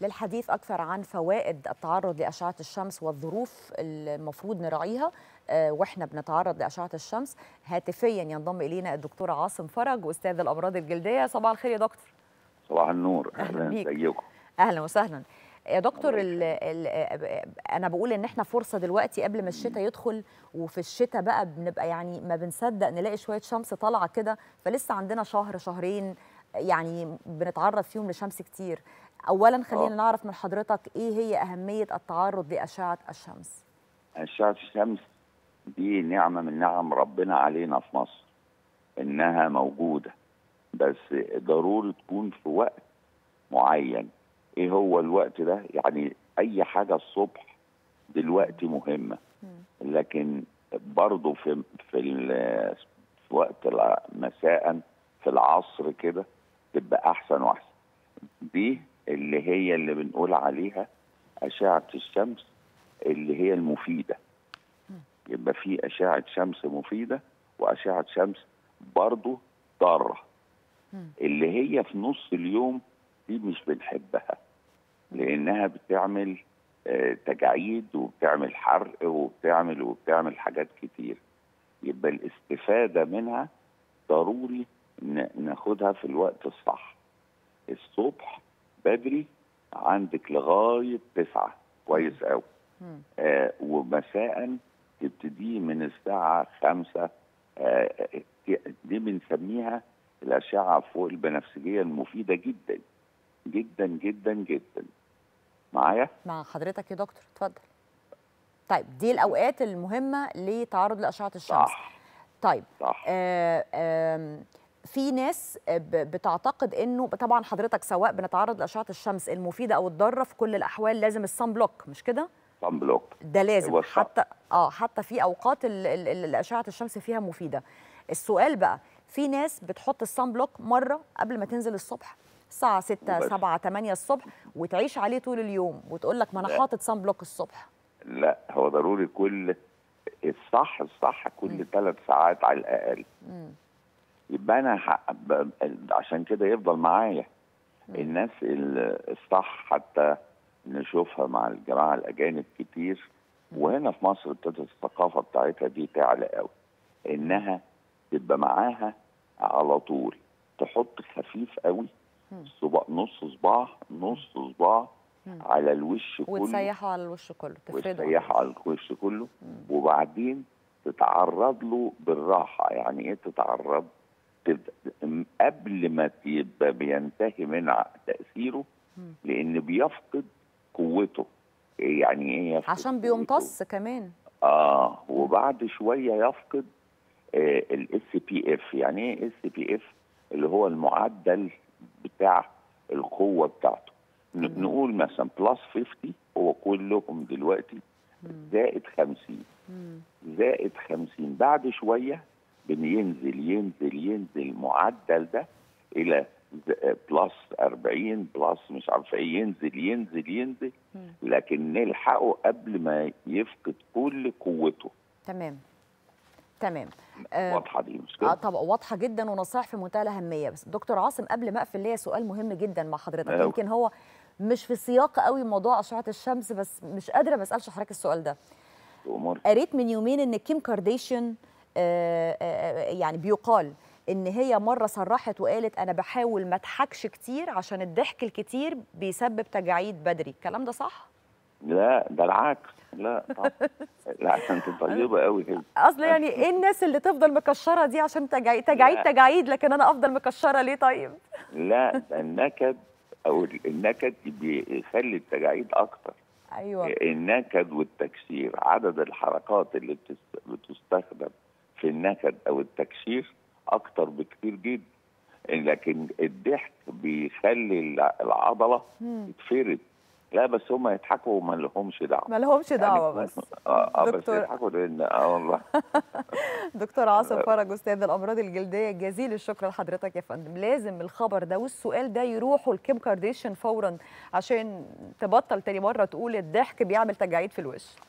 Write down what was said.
للحديث أكثر عن فوائد التعرض لأشعة الشمس والظروف المفروض نراعيها آه، واحنا بنتعرض لأشعة الشمس هاتفيا ينضم إلينا الدكتور عاصم فرج أستاذ الأمراض الجلدية صباح الخير يا دكتور صباح النور أهلا بيك. ازيكم أهلا وسهلا يا دكتور الله ال ال انا بقول ان احنا فرصه دلوقتي قبل ما الشتاء يدخل وفي الشتاء بقى بنبقى يعني ما بنصدق نلاقي شويه شمس طالعه كده فلسه عندنا شهر شهرين يعني بنتعرض فيهم لشمس كتير اولا خلينا آه. نعرف من حضرتك ايه هي اهميه التعرض لاشعه الشمس أشعة الشمس دي نعمة من نعم ربنا علينا في مصر إنها موجودة بس ضروري تكون في وقت معين إيه هو الوقت ده؟ يعني أي حاجة الصبح دلوقتي مهمة لكن برضه في في, ال- في وقت الع- مساء في العصر كده تبقى أحسن وأحسن دي اللي هي اللي بنقول عليها أشعة الشمس اللي هي المفيدة يبقى في أشعة شمس مفيدة وأشعة شمس برضو ضارة مم. اللي هي في نص اليوم دي مش بنحبها لأنها بتعمل آه، تجاعيد وبتعمل حرق وبتعمل وبتعمل حاجات كتير يبقى الاستفادة منها ضروري ن- ناخدها في الوقت الصح الصبح بدري عندك لغاية تسعة كويس أوي مم. آه ومساء تبتدي من الساعة خمسة آه دي بنسميها الأشعة فوق البنفسجية المفيدة جدا جدا جدا جدا معايا؟ مع حضرتك يا دكتور اتفضل طيب دي الاوقات المهمه لتعرض لاشعه الشمس صح طيب صح آه، آم، في ناس ب- بتعتقد انه طبعا حضرتك سواء بنتعرض لاشعه الشمس المفيده او الضاره في كل الاحوال لازم الصن بلوك مش كده صن بلوك ده لازم هو الصح. حتى اه حتى في اوقات ال- ال- ال- اشعه الشمس فيها مفيده السؤال بقى في ناس بتحط الصن بلوك مره قبل ما تنزل الصبح الساعه 6 وبس. 7 8 الصبح وتعيش عليه طول اليوم وتقول لك ما انا لا. حاطط صن بلوك الصبح لا هو ضروري كل الصح الصح مم. كل ثلاث ساعات على الأقل مم. يبقى أنا ح- ب- عشان كده يفضل معايا مم. الناس ال- الصح حتى نشوفها مع الجماعة الأجانب كتير وهنا في مصر ابتدت الثقافة بتاعتها دي تعلى قوي إنها تبقى معاها على طول تحط خفيف قوي مم. صباع نص صباع نص صباع مم. على الوش كله وتسيحه على الوش كله تفرده وتسيحه على الوش كله مم. وبعدين تتعرض له بالراحة يعني ايه تتعرض تبدأ م- قبل ما يبقى بينتهي من ع- تأثيره مم. لأن بيفقد قوته إيه يعني ايه يفقد عشان قوته؟ بيمتص كمان اه وبعد شوية يفقد الاس بي اف يعني ايه اس بي اف اللي هو المعدل بتاع القوة بتاعته ن- مم. نقول مثلا بلس 50 هو كلهم دلوقتي مم. زائد 50 مم. زائد 50 بعد شويه بينزل ينزل ينزل المعدل ده الى ز- بلس 40 بلس مش عارف ايه ينزل ينزل ينزل مم. لكن نلحقه قبل ما يفقد كل قوته تمام تمام آه، واضحه دي مش اه كده؟ طبعا واضحه جدا ونصائح في منتهى الاهميه بس دكتور عاصم قبل ما اقفل ليا سؤال مهم جدا مع حضرتك أيوة. يمكن هو مش في سياق قوي موضوع اشعه الشمس بس مش قادره ما اسالش حضرتك السؤال ده امور قريت من يومين ان كيم كارديشيان آه، آه، يعني بيقال ان هي مره صرحت وقالت انا بحاول ما اضحكش كتير عشان الضحك الكتير بيسبب تجاعيد بدري الكلام ده صح لا ده العكس لا طبعا لا انت طيبه قوي كده اصل يعني ايه الناس اللي تفضل مكشره دي عشان تجاعيد تجاعيد لا. تجاعيد لكن انا افضل مكشره ليه طيب لا ده النكد او النكد بيخلي التجاعيد اكتر ايوه النكد والتكسير عدد الحركات اللي بتست- بتستخدم في النكد او التكسير اكتر بكتير جدا لكن الضحك بيخلي الع- العضله مم. تتفرد لا بس هم يضحكوا وما لهمش دعوه ما لهمش دعوه يعني بس اه, آه بس دكتور- يضحكوا لان اه والله دكتور عاصم فرج استاذ الامراض الجلديه جزيل الشكر لحضرتك يا فندم لازم الخبر ده والسؤال ده يروحوا لكيم كارديشن فورا عشان تبطل تاني مره تقول الضحك بيعمل تجاعيد في الوش